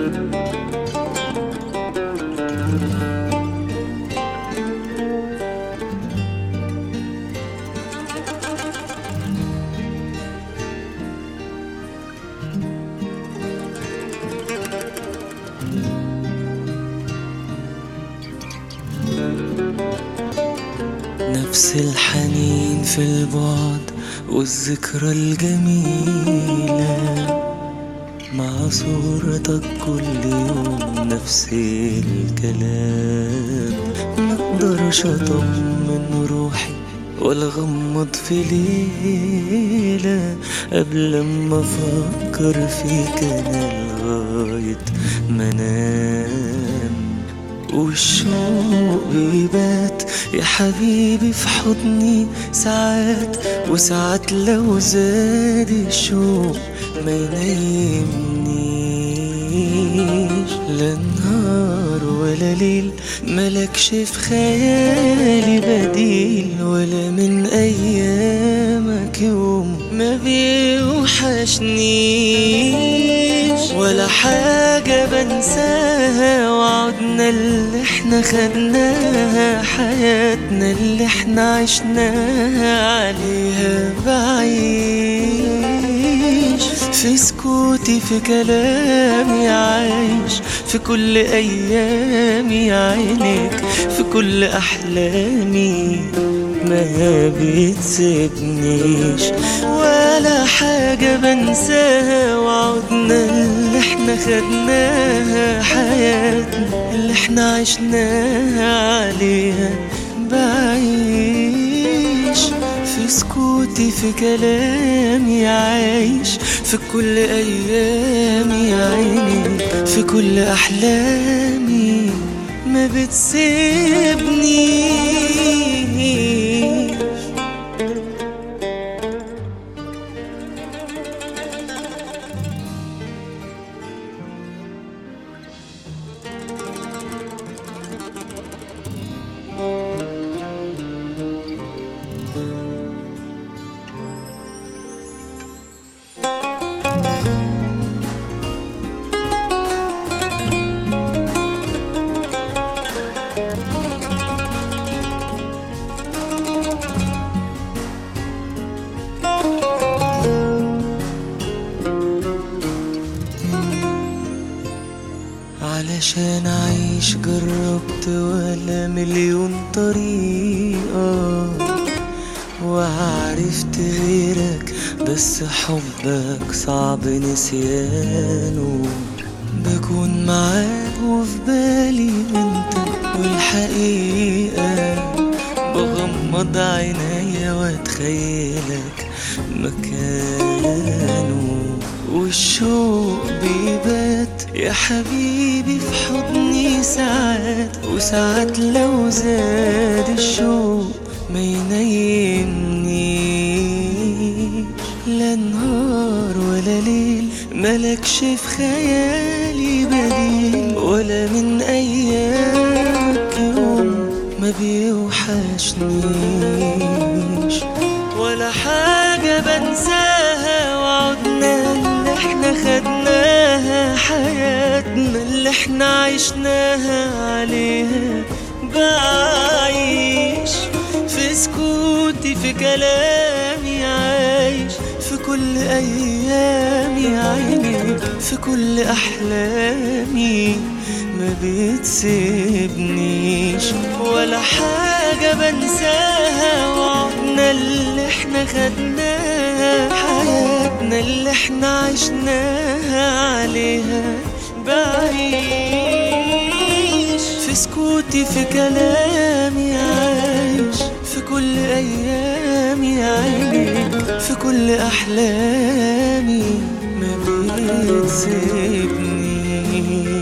نفس الحنين في البعد والذكرى الجميلة مع صورتك كل يوم نفس الكلام مقدرش اطمن روحي ولا غمض في ليلة قبل ما افكر فيك انا لغاية ما انام والشوق بيبات يا حبيبي في حضني ساعات وساعات لو زاد الشوق ما ينيمنيش لا نهار ولا ليل ملكش في خيالي بديل ولا من ايامك يوم ما بيوحشنيش ولا حاجة بنساها وعدنا اللي احنا خدناها حياتنا اللي احنا عشناها عليها بعيش في سكوتي في كلامي عايش في كل ايامي عينيك في كل احلامي ما بتسيبنيش ولا حاجة بنساها وعدنا اللي احنا خدناها حياتنا اللي احنا عشناها عليها بعيش في سكوتي في كلامي عايش في كل ايامي عيني في كل احلامي ما بتسيبنيش علشان أعيش جربت ولا مليون طريقة وعرفت غيرك بس حبك صعب نسيانه بكون معاك وفي بالي انت والحقيقة بغمض عينيا واتخيلك مكانه والشوق بيبات يا حبيبي في حضني ساعات وساعات لو زاد الشوق ما ينيمنيش لا نهار ولا ليل ملكش في خيالي بديل ولا من ايامك يوم ما بيوحشنيش ولا حاجة بنساها وعدنا اللي احنا خدناها حياتنا اللي احنا عشناها عليها بعيش في سكوتي في كلامي عايش في كل ايامي عيني في كل احلامي ما بتسيبنيش ولا حاجة بنساها وعدنا اللي احنا خدناها حياتنا اللي احنا عشناها عليها بعيش في سكوتي في كلامي عايش في كل ايامي عيني في كل احلامي ما بتسيبنيش